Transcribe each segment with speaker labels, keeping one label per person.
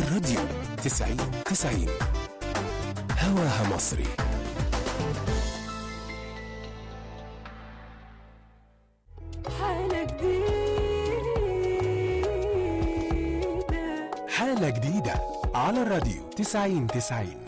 Speaker 1: الراديو تسعين تسعين هواها مصري
Speaker 2: حالة جديدة
Speaker 1: حالة جديدة على الراديو تسعين تسعين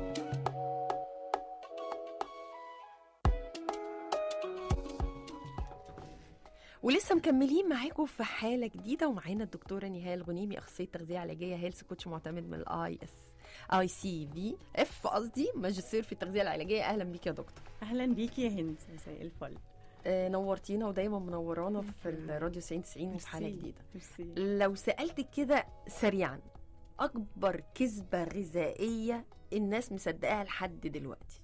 Speaker 2: ولسه مكملين معاكم في حالة جديدة ومعانا الدكتورة نهال غنيمي أخصائية تغذية علاجية هيلث كوتش معتمد من الاي اس اي سي في اف قصدي ماجستير في التغذية العلاجية أهلا بيك يا دكتور
Speaker 3: اهلا بيكي يا هند مساء الفل
Speaker 2: آه نورتينا ودايما منورانا في الراديو 90 90 وفي حالة
Speaker 3: ميرسي.
Speaker 2: جديدة
Speaker 3: ميرسي.
Speaker 2: لو سألتك كده سريعا أكبر كذبة غذائية الناس مصدقاها لحد دلوقتي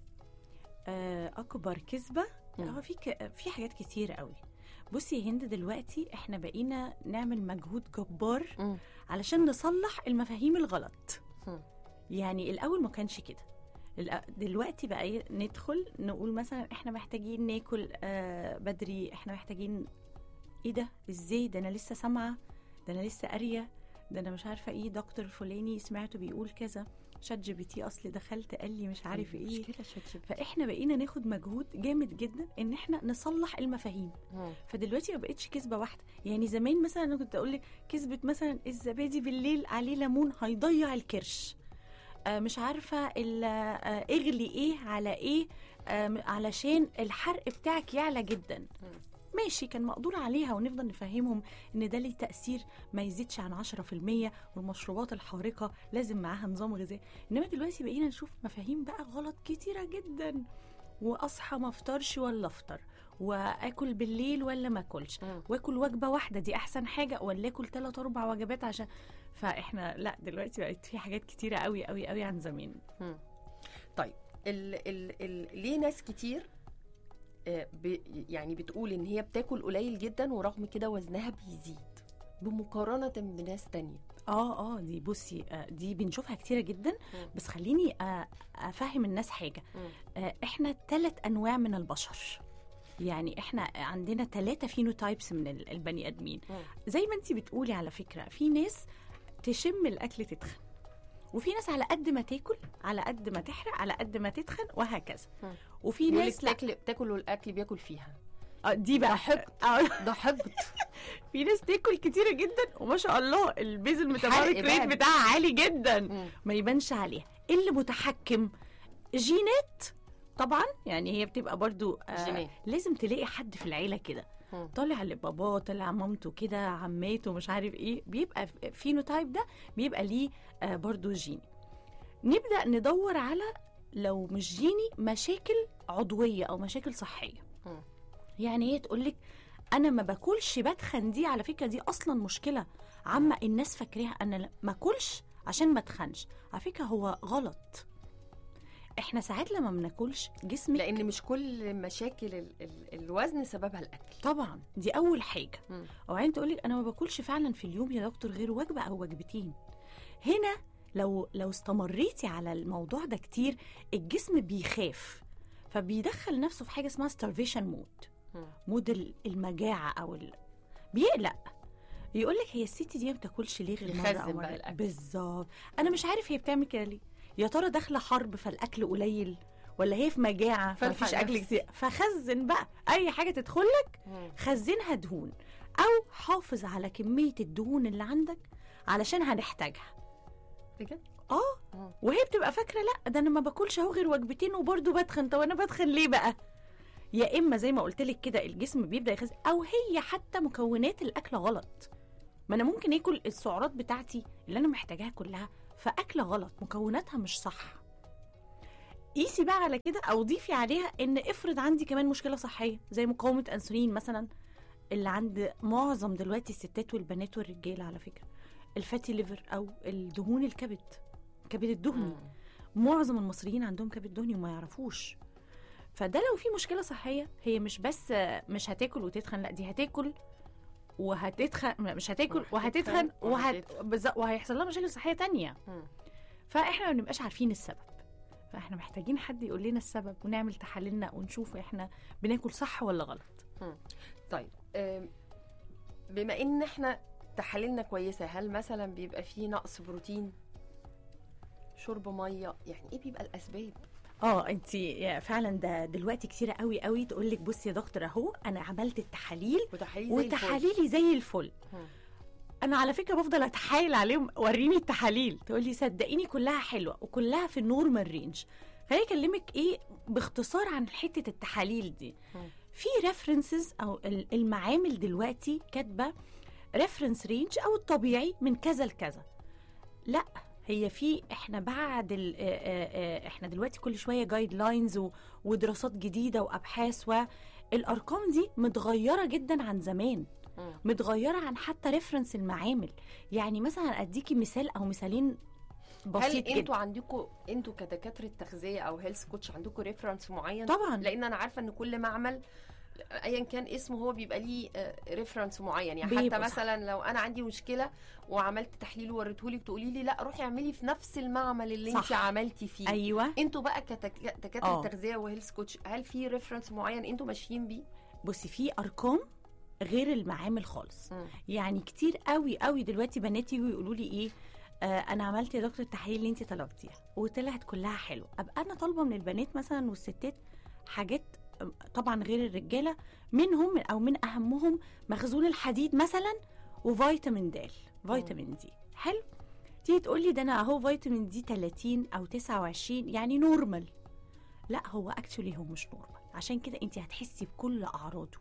Speaker 3: آه، اكبر كذبه
Speaker 2: مم.
Speaker 3: هو في ك... في حاجات كتير قوي بصي يا هند دلوقتي احنا بقينا نعمل مجهود جبار
Speaker 2: مم.
Speaker 3: علشان نصلح المفاهيم الغلط
Speaker 2: مم.
Speaker 3: يعني الاول ما كانش كده الأ- دلوقتي بقى إيه، ندخل نقول مثلا احنا محتاجين ناكل آه بدري احنا محتاجين ايه ده ازاي ده انا لسه سامعه ده انا لسه قاريه ده انا مش عارفه ايه دكتور فلاني سمعته بيقول كذا شات جي بي تي اصل دخلت قال لي مش عارف ايه
Speaker 2: مشكلة شات جي بي تي.
Speaker 3: فاحنا بقينا ناخد مجهود جامد جدا ان احنا نصلح المفاهيم
Speaker 2: مم.
Speaker 3: فدلوقتي ما بقتش كذبه واحده يعني زمان مثلا انا كنت اقول لك كذبه مثلا الزبادي بالليل عليه ليمون هيضيع الكرش آه مش عارفه ال- آه اغلي ايه على ايه آه علشان الحرق بتاعك يعلى جدا ماشي كان مقدور عليها ونفضل نفهمهم ان ده ليه تاثير ما يزيدش عن 10% والمشروبات الحارقه لازم معاها نظام غذائي انما دلوقتي بقينا نشوف مفاهيم بقى غلط كتيره جدا واصحى ما افطرش ولا افطر واكل بالليل ولا ما اكلش
Speaker 2: مم.
Speaker 3: واكل وجبه واحده دي احسن حاجه ولا اكل ثلاث اربع وجبات عشان فاحنا لا دلوقتي بقت في حاجات كتيره قوي قوي قوي عن زمان
Speaker 2: مم. طيب ال ال ال ليه ناس كتير آه، ب يعني بتقول ان هي بتاكل قليل جدا ورغم كده وزنها بيزيد بمقارنة بناس تانية
Speaker 3: اه اه دي بصي آه، دي بنشوفها كتيره جدا بس خليني آه، افهم الناس حاجه آه، احنا ثلاث انواع من البشر يعني احنا عندنا ثلاثة فينوتايبس من ال- البني ادمين
Speaker 2: مم.
Speaker 3: زي ما انت بتقولي على فكره في ناس تشم الاكل تتخن وفي ناس على قد ما تاكل على قد ما تحرق على قد ما تتخن وهكذا
Speaker 2: مم.
Speaker 3: وفي
Speaker 2: يقول لك
Speaker 3: ناس لا
Speaker 2: تاكل تاكل والاكل بياكل فيها
Speaker 3: آه، دي بقى آه،
Speaker 2: ده حقد
Speaker 3: في ناس تاكل كتيره جدا وما شاء الله البيزل ميتابوليك
Speaker 2: الحرق بقى.
Speaker 3: ريت بتاعها عالي جدا
Speaker 2: مم.
Speaker 3: ما يبانش عليها إيه اللي متحكم جينات طبعا يعني هي بتبقى برضو آه
Speaker 2: جينات.
Speaker 3: لازم تلاقي حد في العيله كده
Speaker 2: مم.
Speaker 3: طالع لباباه طالع مامته كده عماته مش عارف ايه بيبقى فينوتايب ده بيبقى ليه آه برضو جيني نبدا ندور على لو مش جيني مشاكل عضويه او مشاكل صحيه
Speaker 2: مم.
Speaker 3: يعني هي تقول لك انا ما باكلش بتخن دي على فكره دي اصلا مشكله عامه الناس فاكراها انا لا- ما اكلش عشان ما اتخنش على فكره هو غلط احنا ساعات لما ما بناكلش جسمك
Speaker 2: لان مش كل مشاكل ال ال الوزن سببها الاكل
Speaker 3: طبعا دي اول حاجه
Speaker 2: مم.
Speaker 3: وبعدين تقول لك انا ما باكلش فعلا في اليوم يا دكتور غير وجبه او وجبتين هنا لو لو استمريتي على الموضوع ده كتير الجسم بيخاف فبيدخل نفسه في حاجه اسمها starvation مود
Speaker 2: مم.
Speaker 3: مود ال- المجاعه او ال... بيقلق يقول لك هي الست دي ما بتاكلش ليه غير مره
Speaker 2: يخزن
Speaker 3: او
Speaker 2: بقى
Speaker 3: مرة
Speaker 2: الأكل.
Speaker 3: بالظبط انا مش عارف هي بتعمل كده ليه يا ترى داخله حرب فالاكل قليل ولا هي في مجاعه
Speaker 2: فالحق
Speaker 3: فمفيش اكل
Speaker 2: نفسي.
Speaker 3: كتير فخزن بقى اي حاجه تدخل لك
Speaker 2: مم.
Speaker 3: خزنها دهون او حافظ على كميه الدهون اللي عندك علشان هنحتاجها
Speaker 2: بجد
Speaker 3: اه
Speaker 2: مم.
Speaker 3: وهي بتبقى فاكره لا ده انا ما باكلش اهو غير وجبتين وبرضه بتخن طب انا بتخن ليه بقى يا اما زي ما قلت لك كده الجسم بيبدا يخزن او هي حتى مكونات الاكل غلط ما انا ممكن اكل السعرات بتاعتي اللي انا محتاجاها كلها فاكله غلط مكوناتها مش صح قيسي بقى على كده او ضيفي عليها ان افرض عندي كمان مشكله صحيه زي مقاومه انسولين مثلا اللي عند معظم دلوقتي الستات والبنات والرجاله على فكره الفاتي ليفر او الدهون الكبد الكبد الدهني
Speaker 2: مم.
Speaker 3: معظم المصريين عندهم كبد دهني وما يعرفوش فده لو في مشكله صحيه هي مش بس مش هتاكل وتتخن لا دي هتاكل وهتتخن مش هتاكل
Speaker 2: وهتتخن
Speaker 3: وهتتخن وهت...
Speaker 2: وهتتخن.
Speaker 3: بالظبط وهيحصل لها مشاكل صحيه تانية
Speaker 2: مم.
Speaker 3: فاحنا ما بنبقاش عارفين السبب فاحنا محتاجين حد يقول لنا السبب ونعمل تحاليلنا ونشوف احنا بناكل صح ولا غلط
Speaker 2: طيب آم، بما ان احنا تحاليلنا كويسه هل مثلا بيبقى فيه نقص بروتين شرب ميه يعني ايه بيبقى الاسباب
Speaker 3: اه انت فعلا ده دلوقتي كتير قوي قوي تقول لك بصي يا دكتور اهو انا عملت التحاليل
Speaker 2: وتحاليل زي الفل.
Speaker 3: وتحاليلي زي الفل
Speaker 2: مم.
Speaker 3: انا على فكره بفضل اتحايل عليهم وريني التحاليل تقول لي صدقيني كلها حلوه وكلها في النورمال رينج خليني اكلمك ايه باختصار عن حته التحاليل دي
Speaker 2: مم.
Speaker 3: في ريفرنسز او ال- المعامل دلوقتي كاتبه ريفرنس رينج او الطبيعي من كذا لكذا لا هي في احنا بعد ال- آه، آه، آه، احنا دلوقتي كل شويه جايد لاينز ودراسات جديده وابحاث والارقام دي متغيره جدا عن زمان
Speaker 2: مم.
Speaker 3: متغيره عن حتى ريفرنس المعامل يعني مثلا اديكي مثال او مثالين
Speaker 2: هل
Speaker 3: بسيط
Speaker 2: انتوا
Speaker 3: جدا
Speaker 2: عندكم انتوا كدكاتره تغذيه او هيلث كوتش عندكم ريفرنس معين
Speaker 3: طبعا
Speaker 2: لان انا عارفه ان كل معمل ايا كان اسمه هو بيبقى ليه ريفرنس معين يعني
Speaker 3: بيبقى
Speaker 2: حتى
Speaker 3: صح.
Speaker 2: مثلا لو انا عندي مشكله وعملت تحليل ووريتهولك تقولي لي لا روحي اعملي في نفس المعمل اللي انت
Speaker 3: صح.
Speaker 2: عملتي فيه
Speaker 3: ايوه
Speaker 2: انتوا بقى كتك- دكاتره
Speaker 3: آه.
Speaker 2: تغذيه وهيلث كوتش هل في ريفرنس معين انتوا ماشيين بيه؟
Speaker 3: بصي في ارقام غير المعامل خالص
Speaker 2: مم.
Speaker 3: يعني كتير قوي قوي دلوقتي بنات يجوا يقولوا لي ايه آه انا عملت يا دكتور التحاليل اللي انت طلبتيها وطلعت كلها حلوه ابقى انا طالبه من البنات مثلا والستات حاجات آه، طبعا غير الرجاله منهم او من اهمهم مخزون الحديد مثلا وفيتامين د فيتامين دي حلو تيجي تقول لي ده انا اهو فيتامين دي 30 او 29 يعني نورمال لا هو اكشولي هو مش نورمال عشان كده انت هتحسي بكل اعراضه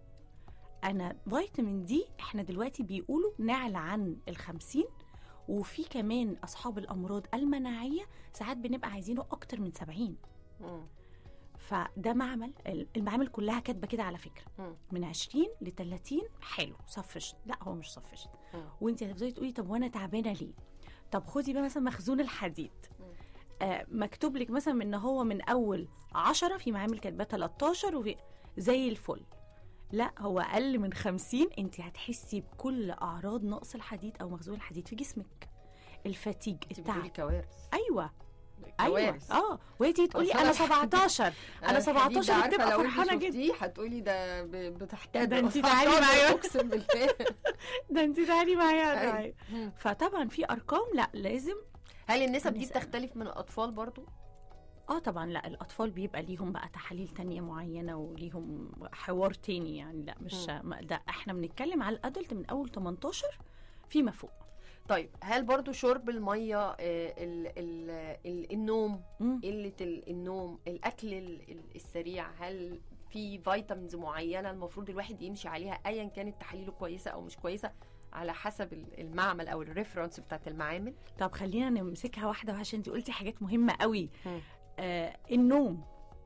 Speaker 3: انا فيتامين دي احنا دلوقتي بيقولوا نعلى عن الخمسين وفي كمان اصحاب الامراض المناعيه ساعات بنبقى عايزينه اكتر من 70
Speaker 2: مم.
Speaker 3: فده معمل المعامل كلها كاتبه كده على فكره
Speaker 2: مم.
Speaker 3: من 20 ل 30 حلو صفشت لا هو مش صفشت
Speaker 2: مم.
Speaker 3: وانت هتفضلي تقولي طب وانا تعبانه ليه طب خدي بقى مثلا مخزون الحديد
Speaker 2: مم.
Speaker 3: آه مكتوب لك مثلا ان هو من اول 10 في معامل كاتباه 13 وفي زي الفل لا هو اقل من 50 انت هتحسي بكل اعراض نقص الحديد او مخزون الحديد في جسمك الفاتيج
Speaker 2: انت بتقولي
Speaker 3: التعب
Speaker 2: كوارث
Speaker 3: ايوه ايوه
Speaker 2: كوارث.
Speaker 3: اه وهي تيجي تقولي
Speaker 2: أصل
Speaker 3: انا
Speaker 2: أنا
Speaker 3: 17 انا
Speaker 2: الحديد ده
Speaker 3: 17
Speaker 2: عارفة
Speaker 3: بتبقى
Speaker 2: لو انت
Speaker 3: فرحانه جدا
Speaker 2: شفتيه هتقولي ده ب- بتحتاج
Speaker 3: ده انت
Speaker 2: أصلاً
Speaker 3: تعالي
Speaker 2: هتقعد
Speaker 3: معايا.
Speaker 2: اقسم بالله
Speaker 3: ده انت تعالي معايا
Speaker 2: أيوة.
Speaker 3: معايا. فطبعا في ارقام لا لازم
Speaker 2: هل النسب دي
Speaker 3: هنسأل.
Speaker 2: بتختلف من الاطفال برضو؟
Speaker 3: اه طبعا لا الاطفال بيبقى ليهم بقى تحاليل تانية معينه وليهم حوار تاني يعني لا مش ما- ده احنا بنتكلم على الادلت من اول 18 فيما فوق
Speaker 2: طيب هل برضو شرب الميه آه، ال ال ال النوم
Speaker 3: مم.
Speaker 2: قله ال- النوم الاكل ال- ال- السريع هل في فيتامينز معينه المفروض الواحد يمشي عليها ايا كانت تحاليله كويسه او مش كويسه على حسب ال- المعمل او الريفرنس بتاعت المعامل
Speaker 3: طب خلينا نمسكها واحده عشان انت قلتي حاجات مهمه قوي
Speaker 2: مم.
Speaker 3: آه النوم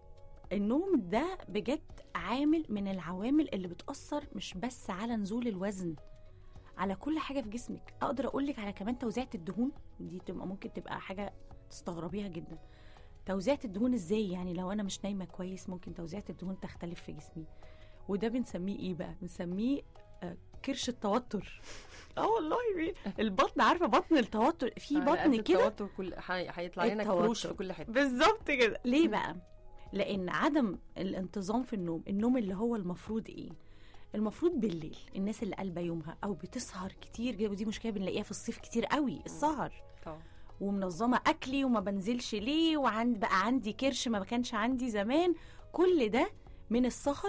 Speaker 3: النوم ده بجد عامل من العوامل اللي بتأثر مش بس على نزول الوزن على كل حاجة في جسمك أقدر أقولك على كمان توزيعة الدهون دي تبقى ممكن تبقى حاجة تستغربيها جدا توزيعة الدهون ازاي يعني لو أنا مش نايمة كويس ممكن توزيعة الدهون تختلف في جسمي وده بنسميه ايه بقى بنسميه آه كرش التوتر اه والله بي- البطن عارفه بطن التوتر في
Speaker 2: على قد
Speaker 3: بطن كده
Speaker 2: التوتر كل هي- هيطلع لنا
Speaker 3: التوتر.
Speaker 2: كروش في كل حته
Speaker 3: بالظبط كده ليه
Speaker 2: مم.
Speaker 3: بقى لان عدم الانتظام في النوم النوم اللي هو المفروض ايه المفروض بالليل الناس اللي قلبه يومها او بتسهر كتير جدا ودي مشكله بنلاقيها في الصيف كتير قوي السهر
Speaker 2: طبعا
Speaker 3: ومنظمه اكلي وما بنزلش ليه وعند بقى عندي كرش ما كانش عندي زمان كل ده من السهر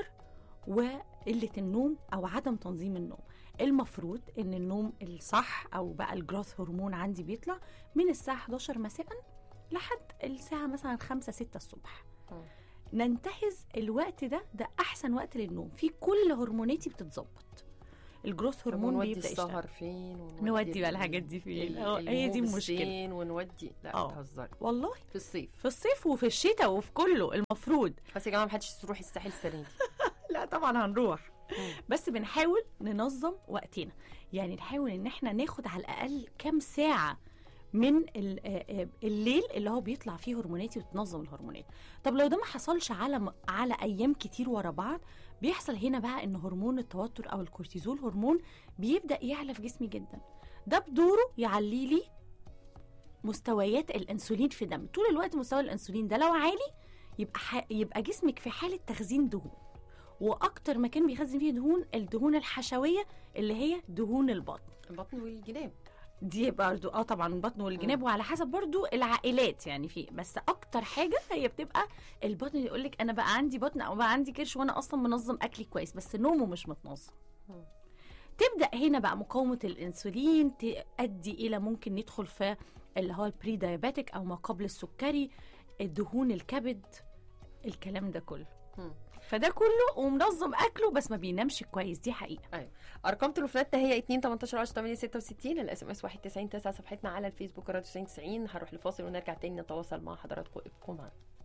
Speaker 3: وقله النوم او عدم تنظيم النوم المفروض ان النوم الصح او بقى الجروث هرمون عندي بيطلع من الساعه 11 مساء لحد الساعه مثلا 5 6 الصبح
Speaker 2: مم.
Speaker 3: ننتهز الوقت ده ده احسن وقت للنوم في كل هرموناتي بتتظبط الجروث
Speaker 2: طب
Speaker 3: هرمون
Speaker 2: ونودي
Speaker 3: بيبدا يشتغل
Speaker 2: السهر فين ونودي
Speaker 3: نودي بقى
Speaker 2: ال-
Speaker 3: الحاجات دي فين
Speaker 2: ال-
Speaker 3: اه هي دي
Speaker 2: الموفز
Speaker 3: المشكله
Speaker 2: فين ونودي لا
Speaker 3: اه.
Speaker 2: بتهزري
Speaker 3: والله
Speaker 2: في الصيف
Speaker 3: في الصيف وفي الشتاء وفي كله المفروض
Speaker 2: بس يا جماعه محدش تروح الساحل السنه دي
Speaker 3: لا طبعا هنروح
Speaker 2: مم.
Speaker 3: بس بنحاول ننظم وقتنا يعني نحاول ان احنا ناخد على الاقل كام ساعه من ال- آه، آه، الليل اللي هو بيطلع فيه هرموناتي وتنظم الهرمونات طب لو ده ما حصلش على م- على ايام كتير ورا بعض بيحصل هنا بقى ان هرمون التوتر او الكورتيزول هرمون بيبدا يعلى في جسمي جدا ده بدوره يعلي لي مستويات الانسولين في دم طول الوقت مستوى الانسولين ده لو عالي يبقى ح... يبقى جسمك في حاله تخزين دهون واكتر مكان بيخزن فيه دهون الدهون الحشويه اللي هي دهون البطن
Speaker 2: البطن والجناب
Speaker 3: دي برضو اه طبعا البطن والجناب وعلى حسب برضو العائلات يعني في بس اكتر حاجه هي بتبقى البطن يقول لك انا بقى عندي بطن او بقى عندي كرش وانا اصلا منظم اكلي كويس بس نومه مش متنظم
Speaker 2: مم.
Speaker 3: تبدا هنا بقى مقاومه الانسولين تؤدي الى ممكن ندخل في اللي هو البري دايابيتك او ما قبل السكري الدهون الكبد الكلام ده كله
Speaker 2: مم.
Speaker 3: فده كله ومنظم اكله بس ما بينامش كويس دي حقيقه
Speaker 2: ارقام تليفوناتنا هي 2 18 10 8 66 الاس ام اس 199 9 صفحتنا على الفيسبوك راديو 90 90 هنروح لفاصل ونرجع تاني نتواصل مع حضراتكم ابقوا معانا